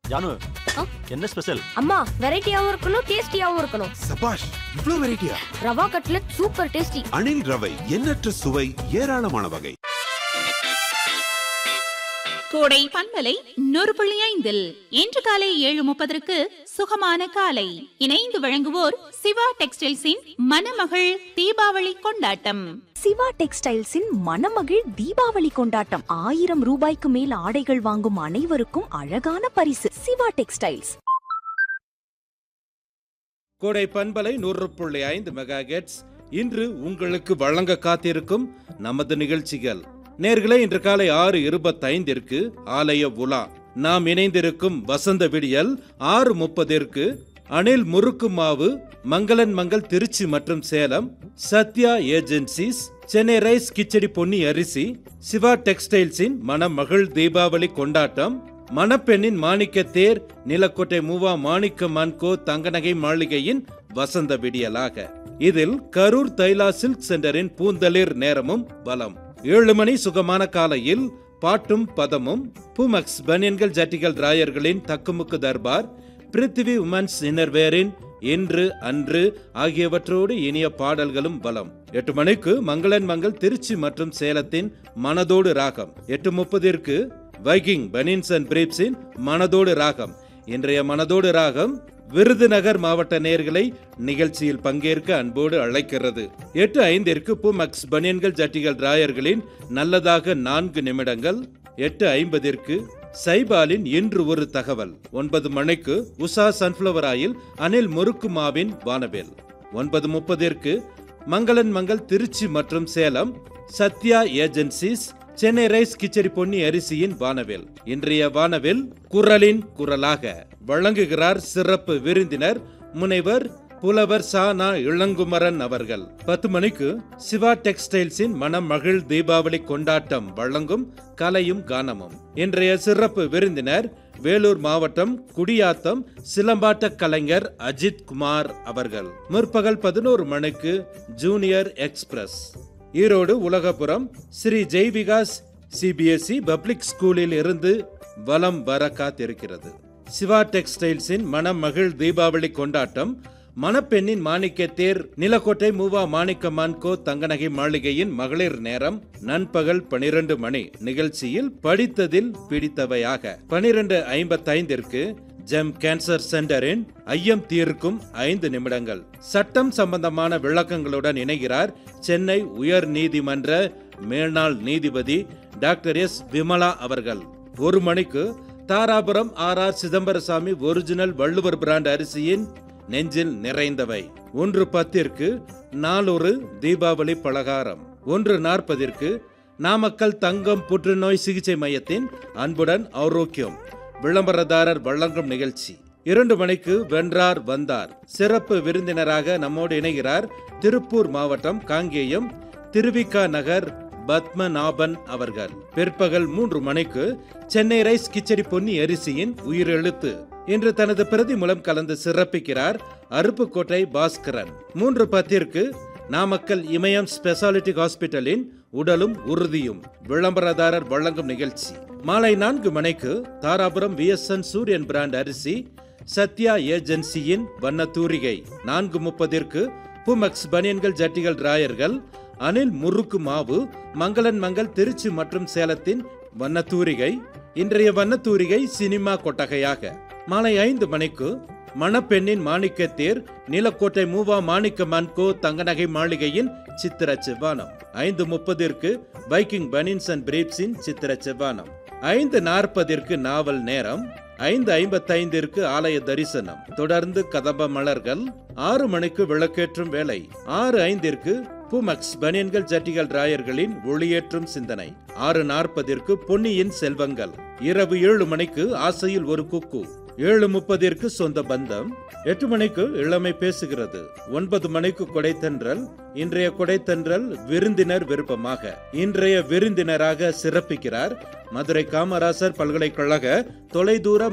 ஜானு ஆ? என்ன ஸ்பெஷல் அம்மா வெரைட்டியாவும் இருக்கணும் டேஸ்டியாவும் இருக்கணும் சபாஷ் இவ்ளோ வெரைட்டியா ரவா கட்லட் சூப்பர் டேஸ்டி அணில் ரவை எண்ணற்ற சுவை ஏராளமான வகை கோடை பண்பலை நூறு புள்ளி ஐந்தில் இன்று காலை ஏழு முப்பதற்கு சுகமான காலை இணைந்து வழங்குவோர் சிவா டெக்ஸ்டைல்ஸின் மணமகள் தீபாவளி கொண்டாட்டம் சிவா டெக்ஸ்டைல்ஸின் மணமகிழ் தீபாவளி கொண்டாட்டம் ஆயிரம் ரூபாய்க்கு மேல் ஆடைகள் வாங்கும் அனைவருக்கும் அழகான பரிசு சிவா டெக்ஸ்டைல்ஸ் கோடை பண்பலை நூறு புள்ளி ஐந்து மெகா இன்று உங்களுக்கு வழங்க காத்திருக்கும் நமது நிகழ்ச்சிகள் நேர்களே இன்று காலை ஆறு இருபத்தைந்திற்கு ஆலய உலா நாம் இணைந்திருக்கும் வசந்த விடியல் ஆறு முப்பதிற்கு அணில் முறுக்கு மாவு மங்களன் மங்கள் திருச்சி மற்றும் சேலம் சத்யா ஏஜென்சிஸ் சென்னை ரைஸ் கிச்சடி பொன்னி அரிசி சிவா டெக்ஸ்டைல்ஸின் மணமகள் தீபாவளி கொண்டாட்டம் மணப்பெண்ணின் மாணிக்க தேர் நிலக்கோட்டை மூவா மாணிக்க மன்கோ தங்கநகை மாளிகையின் வசந்த விடியலாக இதில் கரூர் தைலா சில்க் சென்டரின் பூந்தளிர் நேரமும் பலம் ஏழு மணி சுகமான காலையில் பாட்டும் பதமும் புமக்ஸ் பனியன்கள் ஜட்டிகள் ராயர்களின் தக்குமுக்கு தர்பார் பிருத்திவி உமன்ஸ் இன்னர்வேரின் இன்று அன்று ஆகியவற்றோடு இனிய பாடல்களும் பலம் எட்டு மணிக்கு மங்களன் மங்கள் திருச்சி மற்றும் சேலத்தின் மனதோடு ராகம் எட்டு முப்பதிற்கு வைகிங் பனின்ஸ் அண்ட் பிரீப்ஸின் மனதோடு ராகம் இன்றைய மனதோடு ராகம் விருதுநகர் மாவட்ட நேர்களை நிகழ்ச்சியில் பங்கேற்க அன்போடு அழைக்கிறது எட்டு ஐந்திற்கு புமக்ஸ் பனியன்கள் ஜட்டிகள் ராயர்களின் நல்லதாக நான்கு நிமிடங்கள் எட்டு ஐம்பதிற்கு சைபாலின் இன்று ஒரு தகவல் ஒன்பது மணிக்கு உஷா சன்ஃபிளவர் ஆயில் அனில் முறுக்கு மாவின் வானவேல் ஒன்பது முப்பதிற்கு மங்களன் மங்கள் திருச்சி மற்றும் சேலம் சத்யா ஏஜென்சிஸ் சென்னை ரைஸ் கிச்சடி பொன்னி அரிசியின் வானவேல் இன்றைய வானவேல் குரலின் குரலாக வழங்குகிறார் சிறப்பு விருந்தினர் முனைவர் புலவர் சானா இளங்குமரன் அவர்கள் பத்து மணிக்கு சிவா டெக்ஸ்டைல்ஸின் மணமகிழ் தீபாவளி கொண்டாட்டம் வழங்கும் கலையும் கானமும் இன்றைய சிறப்பு விருந்தினர் வேலூர் மாவட்டம் குடியாத்தம் சிலம்பாட்ட கலைஞர் அஜித் குமார் அவர்கள் முற்பகல் பதினோரு மணிக்கு junior express Erode Ulagapuram Sri Jaivikas CBSE public ஸ்கூலில் இருந்து வலம் வர காத்திருக்கிறது சிவா டெக்ஸ்டைல்ஸின் மணமகிழ் தீபாவளி கொண்டாட்டம் மணப்பெண்ணின் மாணிக்க தேர் நிலக்கோட்டை மூவா மாணிக்க மான்கோ தங்கநகை மாளிகையின் மகளிர் நேரம் நண்பகல் பனிரெண்டு மணி நிகழ்ச்சியில் படித்ததில் பிடித்தவையாக பனிரெண்டு ஐம்பத்தைந்திற்கு ஜெம் கேன்சர் சென்டரின் ஐயம் தீர்க்கும் ஐந்து நிமிடங்கள் சட்டம் சம்பந்தமான விளக்கங்களுடன் இணைகிறார் சென்னை உயர் நீதிமன்ற மேல்நாள் நீதிபதி டாக்டர் எஸ் விமலா அவர்கள் ஒரு மணிக்கு Dharapuram R R Chidambarasamy original Valluvar brand அரிசியின் நெஞ்சில் நிறைந்தவை ஒன்று பத்திற்கு நாளொரு தீபாவளி பலகாரம் ஒன்று நாற்பதிற்கு நாமக்கல் தங்கம் புற்றுநோய் சிகிச்சை மையத்தின் அன்புடன் ஆரோக்கியம் விளம்பரதாரர் வழங்கும் நிகழ்ச்சி இரண்டு மணிக்கு வென்றார் வந்தார் சிறப்பு விருந்தினராக நம்மோடு இணைகிறார் திருப்பூர் மாவட்டம் காங்கேயம் திருவிக்கா நகர் பத்மநாபன் அவர்கள் பிற்பகல் மூன்று மணிக்கு சென்னை ரைஸ் கிச்சடி பொன்னி அரிசியின் உயிரெழுத்து இன்று தனது பிரதி மூலம் கலந்து சிறப்பிக்கிறார் அருப்புக்கோட்டை பாஸ்கரன் மூன்று பத்திற்கு நாமக்கல் இமயம் ஸ்பெஷாலிட்டி ஹாஸ்பிட்டலின் உடலும் உறுதியும் விளம்பரதாரர் வழங்கும் நிகழ்ச்சி மாலை நான்கு மணிக்கு தாராபுரம் விஎஸ்என் சூரியன் பிராண்ட் அரிசி சத்யா ஏஜென்சியின் வண்ணத்தூரிகை நான்கு முப்பதிற்கு புமக்ஸ் பனியன்கள் ஜட்டிகள் ராயர்கள் அனில் முறுக்கு மாவு மங்களன் மங்கள் திருச்சி மற்றும் சேலத்தின் வண்ணத்தூரிகை இன்றைய வண்ணத்தூரிகை சினிமா கொட்டகையாக மாலை ஐந்து மணிக்கு மணப்பெண்ணின் மாணிக்கத்தேர் நீலக்கோட்டை மூவா மாணிக்க மன்கோ தங்கநகை மாளிகையின் சித்திர செவ்வானம் ஐந்து முப்பதிற்கு பைக்கிங் பனின்ஸ் அண்ட் பிரீப்ஸின் சித்திர செவ்வானம் ஐந்து நாற்பதிற்கு நாவல் நேரம் ஐந்து ஐம்பத்தைந்திற்கு ஆலய தரிசனம் தொடர்ந்து கதம்ப மலர்கள் ஆறு மணிக்கு விளக்கேற்றும் வேலை ஆறு ஐந்திற்கு புமக்ஸ் பனியன்கள் ஜட்டிகள் ராயர்களின் ஒளியேற்றும் சிந்தனை ஆறு நாற்பதிற்கு பொன்னியின் செல்வங்கள் இரவு ஏழு மணிக்கு ஆசையில் ஒரு குக்கு ஏழு முப்பதிற்கு சொந்த பந்தம் எட்டு மணிக்கு இளமை பேசுகிறது ஒன்பது மணிக்கு கொடைத்தன்றல் இன்றைய கொடைத்தன்றல் விருந்தினர் விருப்பமாக இன்றைய விருந்தினராக சிறப்பிக்கிறார் மதுரை காமராசர் பல்கலைக்கழக தொலைதூர